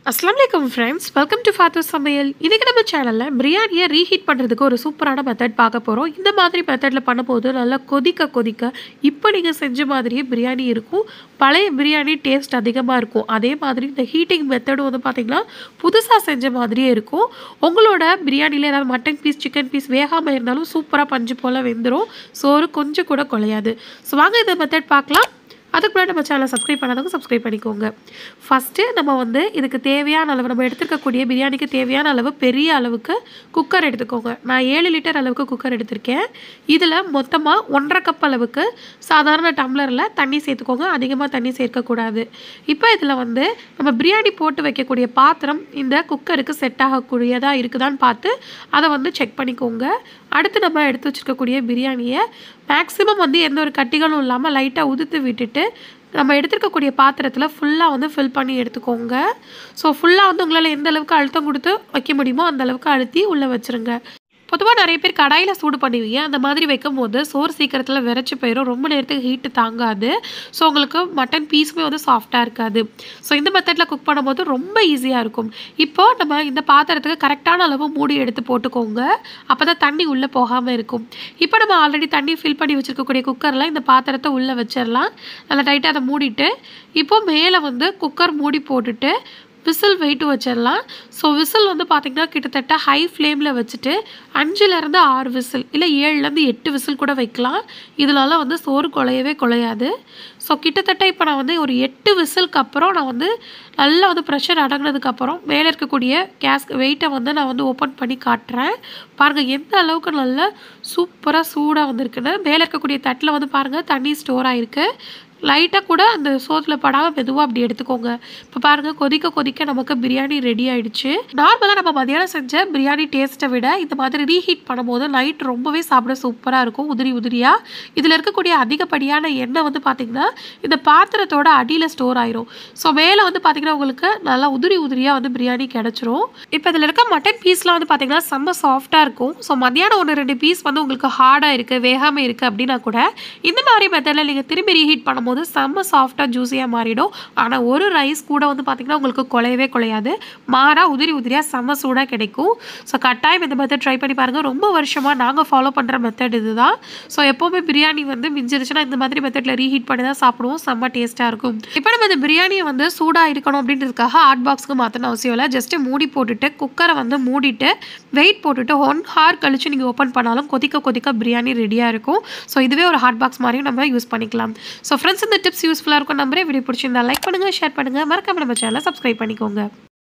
அஸ்லாம் வலைக்கம் friends welcome to ஃபாத்து சமையல் இன்றைக்கி நம்ம சேனலில் பிரியாணியை ரீஹீட் பண்ணுறதுக்கு ஒரு சூப்பரான மெத்தட் பார்க்க போகிறோம் இந்த மாதிரி மெத்தடில் பண்ணும்போது நல்லா கொதிக்க கொதிக்க இப்போ நீங்கள் செஞ்ச மாதிரியே பிரியாணி இருக்கும் பழைய பிரியாணி டேஸ்ட் அதிகமாக இருக்கும் அதே மாதிரி இந்த ஹீட்டிங் மெத்தடும் வந்து பார்த்திங்கன்னா புதுசாக செஞ்ச மாதிரியே இருக்கும் உங்களோட பிரியாணியில் ஏதாவது மட்டன் பீஸ் சிக்கன் பீஸ் வேகாமல் இருந்தாலும் சூப்பராக பஞ்சு போல் வெந்துடும் சோறு கொஞ்சம் கூட குலையாது ஸோ வாங்க இந்த மெத்தட் பார்க்கலாம் அதுக்கு முன்னாடி நம்ம சேனலை சப்ஸ்கிரைப் பண்ணாதவங்க சப்ஸ்கிரைப் பண்ணிக்கோங்க ஃபஸ்ட்டு நம்ம வந்து இதுக்கு தேவையான அளவு நம்ம எடுத்துருக்கக்கூடிய பிரியாணிக்கு தேவையான அளவு பெரிய அளவுக்கு குக்கர் எடுத்துக்கோங்க நான் ஏழு லிட்டர் அளவுக்கு குக்கர் எடுத்திருக்கேன் இதில் மொத்தமாக ஒன்றரை கப் அளவுக்கு சாதாரண டம்ளரில் தண்ணி சேர்த்துக்கோங்க அதிகமாக தண்ணி சேர்க்கக்கூடாது இப்போ இதில் வந்து நம்ம பிரியாணி போட்டு வைக்கக்கூடிய பாத்திரம் இந்த குக்கருக்கு செட் ஆகக்கூடியதாக இருக்குதான்னு பார்த்து அதை வந்து செக் பண்ணிக்கோங்க அடுத்து நம்ம எடுத்து வச்சுருக்கக்கூடிய பிரியாணியை மேக்ஸிமம் வந்து எந்த ஒரு கட்டிகளும் இல்லாமல் லைட்டாக உதுத்து விட்டுட்டு நம்ம எடுத்துருக்கக்கூடிய பாத்திரத்தில் ஃபுல்லாக வந்து ஃபில் பண்ணி எடுத்துக்கோங்க ஸோ ஃபுல்லாக வந்து உங்களால் எந்த அளவுக்கு அழுத்தம் கொடுத்து வைக்க முடியுமோ அந்த அளவுக்கு அழுத்தி உள்ளே வச்சுருங்க பொதுவாக நிறைய பேர் கடாயில் சூடு பண்ணுவீங்க அந்த மாதிரி வைக்கும்போது சோறு சீக்கிரத்தில் விரைச்சி போயிடும் ரொம்ப நேரத்துக்கு ஹீட்டு தாங்காது ஸோ உங்களுக்கு மட்டன் பீஸுமே வந்து சாஃப்டாக இருக்காது ஸோ இந்த மெத்தடில் குக் பண்ணும்போது ரொம்ப ஈஸியாக இருக்கும் இப்போது நம்ம இந்த பாத்திரத்துக்கு கரெக்டான அளவு மூடி எடுத்து போட்டுக்கோங்க அப்போ தான் தண்ணி உள்ளே போகாமல் இருக்கும் இப்போ நம்ம ஆல்ரெடி தண்ணி ஃபில் பண்ணி வச்சுருக்கக்கூடிய குக்கரில் இந்த பாத்திரத்தை உள்ளே வச்சிடலாம் நல்லா டைட்டாக அதை மூடிட்டு இப்போ மேலே வந்து குக்கர் மூடி போட்டுட்டு விசில் வெயிட்டு வச்சிடலாம் ஸோ விசில் வந்து பார்த்திங்கன்னா கிட்டத்தட்ட ஹை ஃப்ளேமில் வச்சுட்டு அஞ்சுலேருந்து ஆறு விசில் இல்லை ஏழுலேருந்து எட்டு விசில் கூட வைக்கலாம் இதனால வந்து சோறு குலையவே குலையாது ஸோ கிட்டத்தட்ட இப்போ நான் வந்து ஒரு எட்டு விசிலுக்கு அப்புறம் நான் வந்து நல்லா வந்து ப்ரெஷர் அடங்கினதுக்கப்புறம் மேலே இருக்கக்கூடிய கேஸ் வெயிட்டை வந்து நான் வந்து ஓப்பன் பண்ணி காட்டுறேன் பாருங்கள் எந்த அளவுக்கு நல்லா சூப்பராக சூடாக வந்திருக்குன்னு மேலே இருக்கக்கூடிய தட்டில் வந்து பாருங்கள் தண்ணி ஸ்டோர் ஆகிருக்கு லைட்டாக கூட அந்த சோத்தில் படாமல் மெதுவாக அப்படி எடுத்துக்கோங்க இப்போ பாருங்கள் கொதிக்க கொதிக்க நமக்கு பிரியாணி ரெடி ஆயிடுச்சு நார்மலாக நம்ம மதியானம் செஞ்ச பிரியாணி டேஸ்ட்டை விட இந்த மாதிரி ரீஹீட் பண்ணும்போது நைட் ரொம்பவே சாப்பிட சூப்பராக இருக்கும் உதிரி உதிரியாக இதில் இருக்கக்கூடிய அதிகப்படியான எண்ணெய் வந்து பார்த்திங்கன்னா இந்த பாத்திரத்தோட அடியில் ஸ்டோர் ஆயிரும் ஸோ மேலே வந்து பார்த்திங்கன்னா உங்களுக்கு நல்லா உதிரி உதிரியாக வந்து பிரியாணி கிடச்சிரும் இப்போ இதில் இருக்க மட்டன் பீஸ்லாம் வந்து பார்த்திங்கன்னா செம்ம சாஃப்டாக இருக்கும் ஸோ மதியானம் ஒன்று ரெண்டு பீஸ் வந்து உங்களுக்கு ஹார்டாக இருக்குது வேகாமல் இருக்குது அப்படின்னா கூட இந்த மாதிரி மெத்தடில் நீங்கள் திரும்பி ரீஹீட் பண்ணும்போது போது செம்ம சாஃப்டாக ஜூஸியாக மாறிடும் ஆனால் ஒரு ரைஸ் கூட வந்து பார்த்திங்கன்னா உங்களுக்கு குலையவே குலையாது மாறாக உதிரி உதிரியாக செம்ம சூடாக கிடைக்கும் ஸோ கட்டாயம் இந்த மெத்தட் ட்ரை பண்ணி பாருங்கள் ரொம்ப வருஷமாக நாங்கள் ஃபாலோ பண்ணுற மெத்தட் இது தான் ஸோ எப்போவுமே பிரியாணி வந்து மிஞ்சிருச்சுன்னா இந்த மாதிரி மெத்தடில் ரீஹீட் பண்ணி தான் சாப்பிடுவோம் செம்ம டேஸ்ட்டாக இருக்கும் இப்போ நம்ம இந்த பிரியாணியை வந்து சூடாக இருக்கணும் அப்படின்றதுக்காக ஹாட் பாக்ஸ்க்கு மாற்றணும் அவசியம் இல்லை ஜஸ்ட்டு மூடி போட்டுட்டு குக்கரை வந்து மூடிட்டு வெயிட் போட்டுட்டு ஒன் ஹார் கழிச்சு நீங்கள் ஓப்பன் பண்ணாலும் கொதிக்க கொதிக்க பிரியாணி ரெடியாக இருக்கும் ஸோ இதுவே ஒரு ஹாட் பாக்ஸ் மாதிரியும் நம்ம யூஸ் பண்ணிக்கலாம் ஸோ ஃப்ரெண்ட்ஸ் இந்த டிப்ஸ் யூஸ்ஃபுல்லாக இருக்கும் நம்பரே வீடியோ பிடிச்சிருந்தா லைக் பண்ணுங்கள் ஷேர் பண்ணுங்கள் மறக்காம நம்ம சேனலை சப்ஸ்கிரைப் பண்ணிக்கோங்க